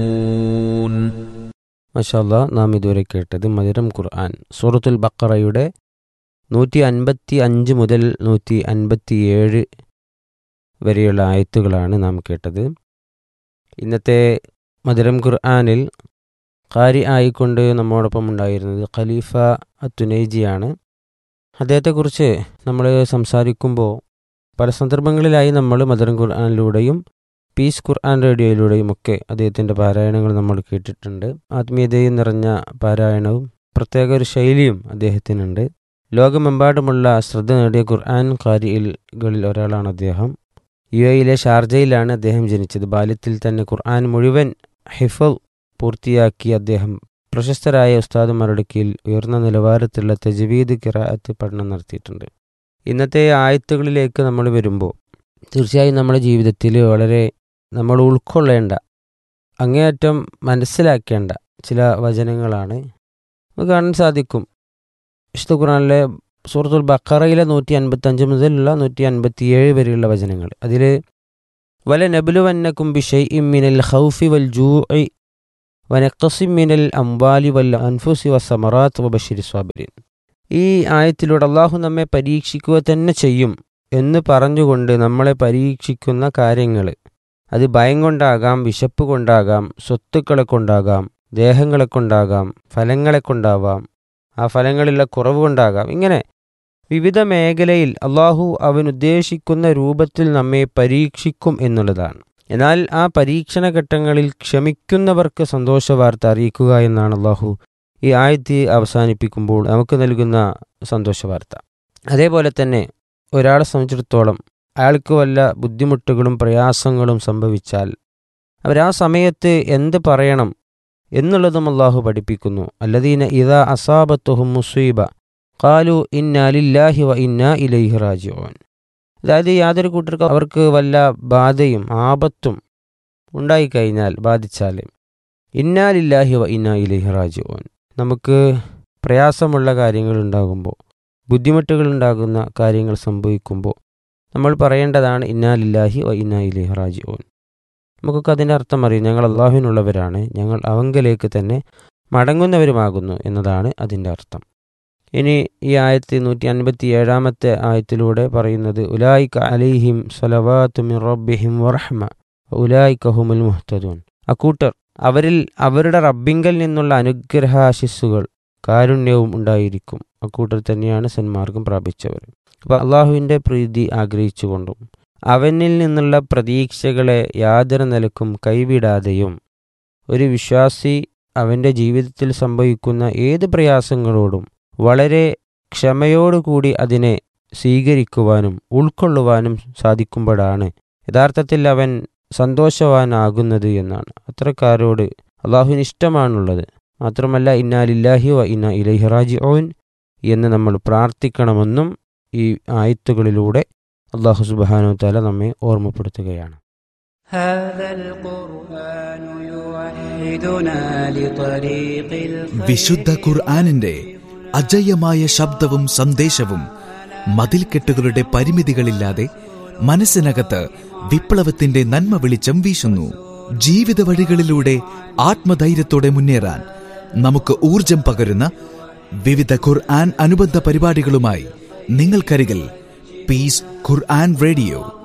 മഷാല്ല നാം ഇതുവരെ കേട്ടത് മധുരം ഖുർആൻ സൂറത്തുൽ ബക്കറയുടെ നൂറ്റി അൻപത്തി അഞ്ച് മുതൽ നൂറ്റി അൻപത്തി ഏഴ് വരെയുള്ള ആയത്തുകളാണ് നാം കേട്ടത് ഇന്നത്തെ മധുരം ഖുർആനിൽ ഖാരി ആയിക്കൊണ്ട് നമ്മോടൊപ്പം ഉണ്ടായിരുന്നത് ഖലീഫ അത്തുനൈജിയാണ് അദ്ദേഹത്തെക്കുറിച്ച് നമ്മൾ സംസാരിക്കുമ്പോൾ പല സന്ദർഭങ്ങളിലായി നമ്മൾ മധുരം ഖുർആനിലൂടെയും പീസ് ഖുർആൻ റേഡിയോയിലൂടെയും ഒക്കെ അദ്ദേഹത്തിൻ്റെ പാരായണങ്ങൾ നമ്മൾ കേട്ടിട്ടുണ്ട് ആത്മീയതയും നിറഞ്ഞ പാരായണവും പ്രത്യേക ഒരു ശൈലിയും അദ്ദേഹത്തിനുണ്ട് ലോകമെമ്പാടുമുള്ള ശ്രദ്ധ നേടിയ ഖുർആൻ കാരികളിൽ ഒരാളാണ് അദ്ദേഹം യു എയിലെ ഷാർജയിലാണ് അദ്ദേഹം ജനിച്ചത് ബാല്യത്തിൽ തന്നെ ഖുർആൻ മുഴുവൻ ഹിഫൽ പൂർത്തിയാക്കി അദ്ദേഹം പ്രശസ്തരായ ഉസ്താദുമാരുടെ കീഴിൽ ഉയർന്ന നിലവാരത്തിലുള്ള തജ്വീദ് കിറാഅത്ത് പഠനം നടത്തിയിട്ടുണ്ട് ഇന്നത്തെ ആയത്തുകളിലേക്ക് നമ്മൾ വരുമ്പോൾ തീർച്ചയായും നമ്മുടെ ജീവിതത്തിൽ വളരെ നമ്മൾ ഉൾക്കൊള്ളേണ്ട അങ്ങേയറ്റം മനസ്സിലാക്കേണ്ട ചില വചനങ്ങളാണ് നമുക്ക് കാണാൻ സാധിക്കും വിശുദ്ധ ഖുറാനിലെ സൂറത്തുൽ ബക്കറയിലെ നൂറ്റി അൻപത്തഞ്ച് മുതലുള്ള നൂറ്റി അൻപത്തിയേഴ് വരെയുള്ള വചനങ്ങൾ അതിൽ വല നബുലുവന്നക്കും ബിഷൈ ഇമ്മിനൽ ഹൗഫി വൽ ജൂഇ വനക്കസിം മിനൽ അംവാലി വൽ അൻഫുസി വസമറാത്ത് വബഷിരി സ്വാബിരിൻ ഈ ആയത്തിലൂടെ അള്ളാഹു നമ്മെ പരീക്ഷിക്കുക തന്നെ ചെയ്യും എന്ന് പറഞ്ഞുകൊണ്ട് നമ്മളെ പരീക്ഷിക്കുന്ന കാര്യങ്ങൾ അത് ഭയം കൊണ്ടാകാം വിശപ്പ് കൊണ്ടാകാം സ്വത്തുക്കളെ കൊണ്ടാകാം ദേഹങ്ങളെ കൊണ്ടാകാം ഫലങ്ങളെ കൊണ്ടാവാം ആ ഫലങ്ങളിലുള്ള കുറവ് കൊണ്ടാകാം ഇങ്ങനെ വിവിധ മേഖലയിൽ അള്ളാഹു അവൻ ഉദ്ദേശിക്കുന്ന രൂപത്തിൽ നമ്മെ പരീക്ഷിക്കും എന്നുള്ളതാണ് എന്നാൽ ആ പരീക്ഷണ ഘട്ടങ്ങളിൽ ക്ഷമിക്കുന്നവർക്ക് സന്തോഷ വാർത്ത അറിയിക്കുക എന്നാണ് അള്ളാഹു ഈ ആയത്തി അവസാനിപ്പിക്കുമ്പോൾ നമുക്ക് നൽകുന്ന സന്തോഷ വാർത്ത അതേപോലെ തന്നെ ഒരാളെ സംബന്ധിച്ചിടത്തോളം അയാൾക്ക് വല്ല ബുദ്ധിമുട്ടുകളും പ്രയാസങ്ങളും സംഭവിച്ചാൽ അവരാ സമയത്ത് എന്ത് പറയണം എന്നുള്ളതും അള്ളാഹു പഠിപ്പിക്കുന്നു അല്ലദീന ഇതാ അസാബത്തുഹും മുസീബ കാലു ഇന്നാലില്ലാഹി വ ഇന്നാ ഇലൈഹി റാജിയോൻ അതായത് യാതൊരു കൂട്ടർക്കും അവർക്ക് വല്ല ബാധയും ആപത്തും ഉണ്ടായിക്കഴിഞ്ഞാൽ ബാധിച്ചാൽ ഇന്നാലില്ലാഹി വ ഇന്നാ ഇലൈഹി റാജിയോൻ നമുക്ക് പ്രയാസമുള്ള കാര്യങ്ങൾ ഉണ്ടാകുമ്പോൾ ബുദ്ധിമുട്ടുകൾ ഉണ്ടാകുന്ന കാര്യങ്ങൾ സംഭവിക്കുമ്പോൾ നമ്മൾ പറയേണ്ടതാണ് ഇന്നാലില്ലാഹി വ ഇന്നാ ഇലൈഹി റാജിയോൻ നമുക്കൊക്കെ അതിൻ്റെ അർത്ഥം അറിയാം ഞങ്ങൾ അള്ളാഹുവിനുള്ളവരാണ് ഞങ്ങൾ അവങ്കലേക്ക് തന്നെ മടങ്ങുന്നവരുമാകുന്നു എന്നതാണ് അതിൻ്റെ അർത്ഥം ഇനി ഈ ആയത്തി നൂറ്റി അൻപത്തി ഏഴാമത്തെ ആയത്തിലൂടെ പറയുന്നത് ഉലായിക്ക അലിഹിം സലവാത്തുമിൻ റബ്ബിഹിം വറഹ്മ ഉലായിക്കഹുമുൽ മുഹ്തദൂൻ അക്കൂട്ടർ അവരിൽ അവരുടെ റബ്ബിങ്കൽ നിന്നുള്ള അനുഗ്രഹാശിസ്സുകൾ കാരുണ്യവും ഉണ്ടായിരിക്കും അക്കൂട്ടർ തന്നെയാണ് സന്മാർഗം പ്രാപിച്ചവർ അപ്പോൾ അള്ളാഹുവിൻ്റെ പ്രീതി ആഗ്രഹിച്ചുകൊണ്ടും അവനിൽ നിന്നുള്ള പ്രതീക്ഷകളെ യാതൊരു നിലക്കും കൈവിടാതെയും ഒരു വിശ്വാസി അവൻ്റെ ജീവിതത്തിൽ സംഭവിക്കുന്ന ഏത് പ്രയാസങ്ങളോടും വളരെ ക്ഷമയോടുകൂടി അതിനെ സ്വീകരിക്കുവാനും ഉൾക്കൊള്ളുവാനും സാധിക്കുമ്പോഴാണ് യഥാർത്ഥത്തിൽ അവൻ സന്തോഷവാനാകുന്നത് എന്നാണ് അത്രക്കാരോട് അള്ളാഹുവിന് ഇഷ്ടമാണുള്ളത് മാത്രമല്ല ഇന്നാലില്ലാഹി വ ഇന്ന ഇലൈഹി റാജിഊൻ എന്ന് നമ്മൾ പ്രാർത്ഥിക്കണമെന്നും ഈ ആയത്തുകളിലൂടെ അള്ളാഹു സുബാനു താല നമ്മെ ഓർമ്മപ്പെടുത്തുകയാണ് هذا القرآن يوحدنا لطريق വിശുദ്ധ ഖുർആാനിന്റെ അജയ്യമായ ശബ്ദവും സന്ദേശവും മതിൽക്കെട്ടുകളുടെ പരിമിതികളില്ലാതെ മനസ്സിനകത്ത് വിപ്ലവത്തിന്റെ നന്മ വെളിച്ചം വീശുന്നു ജീവിത വഴികളിലൂടെ ആത്മധൈര്യത്തോടെ മുന്നേറാൻ നമുക്ക് ഊർജം പകരുന്ന വിവിധ ഖുർആൻ അനുബന്ധ പരിപാടികളുമായി നിങ്ങൾക്കരികിൽ പീസ് ഖുർആൻ റേഡിയോ